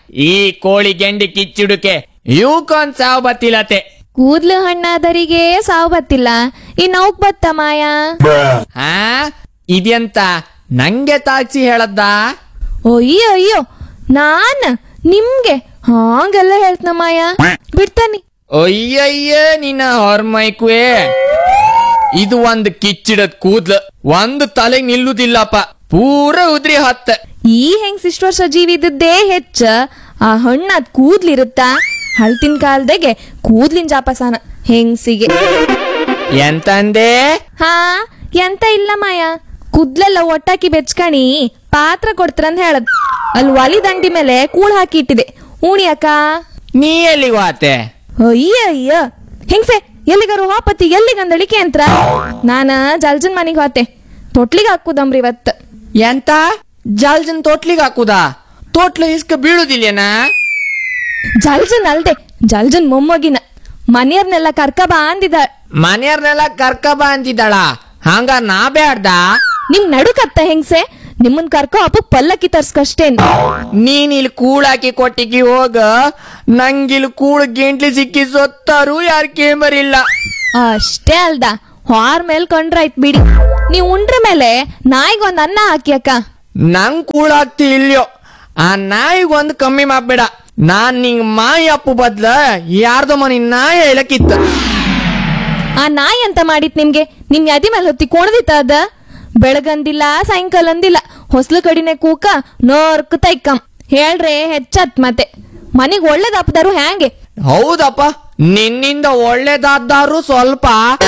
ಈ ಕೋಳಿ ಗೆಂಡಿ ಕಿಚ್ಚುಡುಕೆ ಇವಕ್ಕೊಂದ್ ಸಾವು ಬತ್ತಿಲತೆ ಕೂದ್ಲು ಹಣ್ಣಾದರಿಗೆ ಸಾವು ಬತ್ತಿಲ್ಲ ಇನ್ ಅವಕ್ ಬತ್ತ ಮಾಯ ಹಾ ಇದೆಂತ ನಂಗೆ ತಾಕ್ಸಿ ಹೇಳದ್ದ ಅಯ್ಯೋ ಅಯ್ಯೋ ನಾನ್ ನಿಮ್ಗೆ ಹಾಂಗೆಲ್ಲ ಹೇಳ್ತನ ಮಾಯ ಬಿಡ್ತಾನಿ ಅಯ್ಯಯ್ಯ ನಿನ್ನ ಹೊರ್ಮೈಕುವೆ ಇದು ಒಂದ್ ಕಿಚ್ಚಿಡದ್ ಕೂದ್ಲು ಒಂದು ತಲೆಗ್ ನಿಲ್ಲುದಿಲ್ಲಪ್ಪ ಪೂರ ಉದ್ರಿ ಹತ್ತ ಈ ಹೆಂಗ್ ಇಷ್ಟ ವರ್ಷ ಜೀವಿ ಇದ್ದದ್ದೇ ಹೆಚ್ಚ ಆ ಹಣ್ಣಾದ್ ಕೂದ್ಲಿರುತ್ತ ಹಳ್ತಿನ ಕಾಲದಾಗೆ ಕೂದ್ಲಿನ ಜಾಪಸಾನ ಹೆಂಗ್ಸಿಗೆ ಎಂತಂದೆ ಹಾ ಎಂತ ಇಲ್ಲ ಮಾಯ ಕುದ್ಲೆಲ್ಲ ಒಟ್ಟಾಕಿ ಬೆಚ್ಕಣಿ ಪಾತ್ರ ಕೊಡ್ತಾರಂತ ಹೇಳದ್ ಅಲ್ಲಿ ಒಲಿ ದಂಡಿ ಮೇಲೆ ಕೂಳ್ ಹಾಕಿ ಇಟ್ಟಿದೆ ಉಣಿಯಕ್ಕ ನೀ ಎಲ್ಲಿಗೆ ವಾತೆ ಅಯ್ಯ ಅಯ್ಯ ಹೆಂಗ್ಸೆ ಎಲ್ಲಿಗಾರು ಹಾಪತಿ ಎಲ್ಲಿಗಂದಳಿಕೆ ಅಂತ ನಾನ ಜಲ್ಜನ್ ಮನಿಗ್ ಹೋತೆ ತೊಟ್ಲಿಗೆ ಹಾಕುದಮ್ರಿ ಇವತ್ತು ಎಂತ ಜಲ್ಜನ್ ತೋಟ್ಲಿಗ್ ಹಾಕುದಾ ತೋಟ್ಲ ಇಸ್ಕ ಬೀಳುದಿಲ್ಲೇನಾ ಜಲ್ಜನ್ ಅಲ್ದೆ ಜಲ್ಜನ್ ಮೊಮ್ಮಗಿನ ಮನೆಯವ್ರನ್ನೆಲ್ಲ ಕರ್ಕ ಬಾ ಅಂದಿದ ಮನೆಯವ್ರನ್ನೆಲ್ಲ ಕರ್ಕ ಬಾ ಅಂತಿದ್ದಾಳ ಹಂಗ ನಾ ಬ್ಯಾಡ್ದ ನಿಮ್ ನಡುಕತ್ತ ಹೆಂಗ್ಸೆ ನಿಮ್ಮನ್ ಕರ್ಕೊ ಹಬ್ಬಕ್ ಪಲ್ಲಕ್ಕಿ ತರ್ಸ್ಕಷ್ಟೇನ್ ನೀನ್ ಇಲ್ಲಿ ಕೂಳಾಕಿ ಕೊಟ್ಟಿಗಿ ಹೋಗ ನಂಗಿಲ್ ಕೂಳ್ ಗೆಂಟ್ಲಿ ಸಿಕ್ಕಿ ಸೊತ್ತಾರು ಯಾರ್ ಕೇಂಬರಿಲ್ಲ ಅಷ್ಟೇ ಅಲ್ದ ಹಾರ್ ಮೇಲ್ ಕೊಂಡ್ರಾಯ್ತ್ ಬಿಡಿ ನೀವ್ ಉಂಡ್ರ ಮೇಲೆ ನಾಯಿಗೊಂದ್ ಅನ್ನ ಹಾಕಿ ಅಕ್ಕ ನಂಗ್ ಕೂಳಾಗ್ತಿ ಇಲ್ಯೋ ಆ ನಾಯಿಗ್ ಒಂದ್ ಕಮ್ಮಿ ಮಾಡ್ಬೇಡ ನಾನ್ ನಿಂಗ್ ಮಾಯಿ ಅಪ್ಪು ಬದ್ಲ ಯಾರ್ದೋ ಮನಿ ನಾಯಿ ಹೇಳಕ್ಕಿತ್ತ ಆ ನಾಯಿ ಅಂತ ಮಾಡಿತ್ ನಿಮ್ಗೆ ನಿಮ್ ಯಾದಿ ಮೇಲೆ ಹೊತ್ತಿ ಕೋಣದಿತ್ತ ಅದ ಬೆಳಗಂದಿಲ್ಲ ಸಾಯಂಕಾಲ ಅಂದಿಲ್ಲ ಹೊಸ್ಲು ಕಡಿನೆ ಕೂಕ ನೋರ್ಕ್ ತೈಕಂ ಹೇಳ್ರೆ ಹೆಚ್ಚತ್ ಮತ್ತೆ ಮನಿಗ್ ಒಳ್ಳೇದಾಪದಾರು ಹ್ಯಾಂಗೆ ಹೌದಪ್ಪ ನಿನ್ನಿಂದ ಒಳ್ಳೇದಾದ್ದಾರು ಸ್ವಲ್ಪ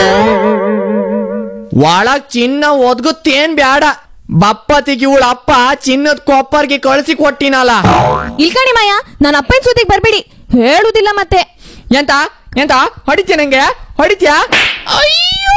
ಒಳಗ್ ಚಿನ್ನ ಒದ್ಗುತ್ತೇನ್ ಬ್ಯಾಡ ಬಪ್ಪತಿಗೆ ಇವಳ ಅಪ್ಪ ಚಿನ್ನದ ಕೊಪ್ಪರ್ಗೆ ಕಳಿಸಿ ಕೊಟ್ಟಿನಲ್ಲ ಇಲ್ಕಣಿ ಮಾಯ ನನ್ನ ಅಪ್ಪನ ಸುದ್ದಿಗ್ ಬರ್ಬೇಡಿ ಹೇಳುದಿಲ್ಲ ಮತ್ತೆ ಎಂತ ಎಂತ ಹೊಡಿತ್ಯ ನಂಗೆ ಹೊಡಿತ್ಯಾ ಅಯ್ಯೋ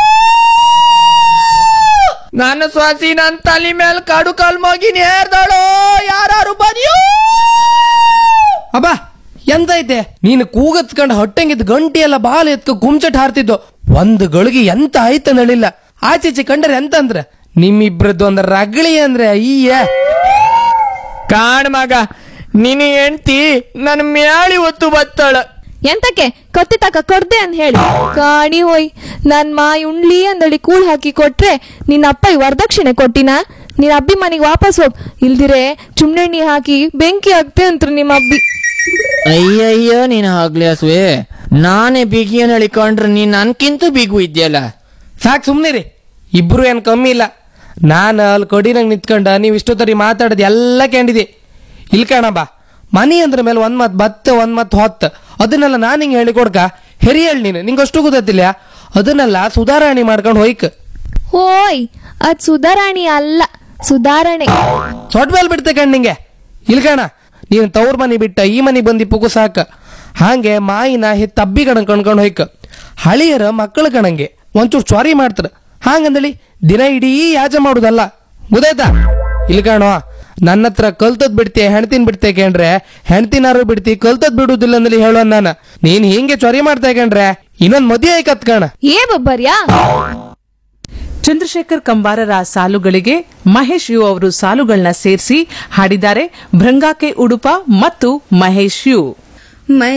ನನ್ನ ಸ್ವಾಸಿ ನನ್ ತಲೆ ಮೇಲೆ ಕಡು ಕಲ್ ಮಗಿ ನೇರ್ದಳು ಯಾರು ಬದಿಯೋ ಅಬ್ಬ ಎಂತ ಐತೆ ನೀನು ಕೂಗತ್ಕಂಡ್ ಹೊಟ್ಟೆಂಗಿದ್ ಗಂಟಿ ಎಲ್ಲ ಬಾಲ್ ಎತ್ಕ ಗುಮ್ಚಟ್ ಹಾರ್ತಿದ್ದು ಒಂದ್ ಗಳಿಗೆ ಎಂತ ಆಯ್ತ ನಳಿಲ್ಲ ಆಚೀಚೆ ಕಂಡ್ರೆ ಎಂತ ಅಂದ್ರೆ ನಿಮ್ಮಿಬ್ರದ್ದು ಒಂದ್ ರಗಳಿ ಅಂದ್ರೆ ಅಯ್ಯ ಕಾಣ್ ಮಗ ನಿನ್ನ ಹೆಂಡ್ತಿ ನನ್ ಮ್ಯಾಳಿ ಒತ್ತು ಬತ್ತಳ ಎಂತಕ್ಕೆ ಕತ್ತಿ ತಕ ಕೊಡ್ದೆ ಅಂತ ಹೇಳಿ ಕಾಣಿ ಹೋಯ್ ನನ್ ಮಾಯಿ ಉಣ್ಲಿ ಅಂದಳಿ ಕೂಳ್ ಹಾಕಿ ಕೊಟ್ರೆ ನಿನ್ನ ಅಪ್ಪ ಈ ವರದಕ್ಷಿಣೆ ಕೊಟ್ಟಿನ ನಿನ್ನ ಅಬ್ಬಿ ಮನೆಗೆ ವಾಪಸ್ ಹೋಗ್ ಇಲ್ದಿರೆ ಚುಮ್ನೆಣ್ಣಿ ಹಾಕಿ ಬೆಂಕಿ ಹಾಕ್ತೆ ಅಂತ್ರು ನಿಮ್ಮ ಅಬ್ಬಿ ಅಯ್ಯಯ್ಯೋ ನೀನು ಆಗ್ಲಿ ಹಸುವೆ ನಾನೇ ಬಿಗಿಯನ್ ಹೇಳಿಕೊಂಡ್ರೆ ನೀನ್ ನನ್ಕಿಂತ ಬಿಗು ಇದ್ಯಲ್ಲ ಸಾಕ್ ಸುಮ್ನೆ ರೀ ಇಬ್ರು ಏನ್ ಕಮ್ಮಿ ಇಲ್ಲ ನಾನು ಅಲ್ಲಿ ಕೊಡಿನಂಗ್ ನಿಂತ್ಕೊಂಡ ನೀವು ಇಷ್ಟೊತ್ತರಿ ಮಾತಾಡೋದು ಎಲ್ಲ ಕೇಳಿದೆ ಇಲ್ ಕಣಬ್ಬ ಮನಿ ಅಂದ್ರ ಮೇಲೆ ಒಂದ್ ಮತ್ ಬತ್ತ ಒಂದ್ ಮತ್ ಹೊತ್ತ ಅದನ್ನೆಲ್ಲ ನಾನು ಹಿಂಗೆ ಹೇಳಿ ಕೊಡ್ಕ ಹೆರಿ ಹೇಳಿ ನೀನು ನಿಂಗೆ ಅಷ್ಟು ಗೊತ್ತಿಲ್ಲ ಅದನ್ನೆಲ್ಲ ಸುಧಾರಣೆ ಮಾಡ್ಕೊಂಡು ಹೋಯ್ಕ ಹೋಯ್ ಅದ್ ಸುಧಾರಾಣಿ ಅಲ್ಲ ಸುಧಾರಣೆ ಸೊಟ್ ಮೇಲೆ ಬಿಡ್ತೆ ಕಣ್ ನಿಂಗೆ ಇಲ್ಕಣ ನೀನು ತವ್ರ ಮನಿ ಬಿಟ್ಟ ಈ ಮನಿ ಬಂದಿ ಪುಗು ಸಾಕ ಹಾಗೆ ಮಾಯಿನ ಹೆತ್ತ ಅಬ್ಬಿ ಕಣ ಕಣ್ಕೊಂಡು ಹೋಯ್ಕ ಹಳಿಯರ ಮಕ್ಕಳ ಕಣಂಗೆ ಒಂಚೂರು ಚ್ವಾರಿ ಮಾಡ್ತಾರ ಹಾಗಂದಳಿ ದಿನ ಇಡೀ ಯಾಜ ಮಾಡುದಲ್ಲ ಗೊತ್ತಾಯ್ತಾ ಇಲ್ಕಣೋ ನನ್ನ ಹತ್ರ ಕಲ್ತದ್ ಬಿಡ್ತಿ ಹೆಣ್ತಿನ್ ಬಿಡ್ತೆ ಕೇಂಡ್ರೆ ಹೆಣ್ತಿನಾರು ಬಿಡ್ತಿ ಕಲ್ತದ್ ಬಿಡುದಿಲ್ಲ ಅಂದಲಿ ಹೇಳೋ ನಾನು ನೀನ್ ಹಿಂಗೆ ಚ್ವಾರಿ ಮಾಡ್ತಾ ಕೇಂಡ್ರೆ ಇನ್ನೊಂದ್ ಮದುವೆ ಆಯ್ಕತ್ ಕಣ ಏ ಬಬ್ಬರ್ಯಾ ಚಂದ್ರಶೇಖರ್ ಕಂಬಾರರ ಸಾಲುಗಳಿಗೆ ಮಹೇಶ್ ಯು ಅವರು ಸಾಲುಗಳನ್ನ ಸೇರಿಸಿ ಹಾಡಿದ್ದಾರೆ ಭೃಂಗಾಕೆ ಉಡುಪ ಮತ್ತು ಮಹೇಶ್ ಯು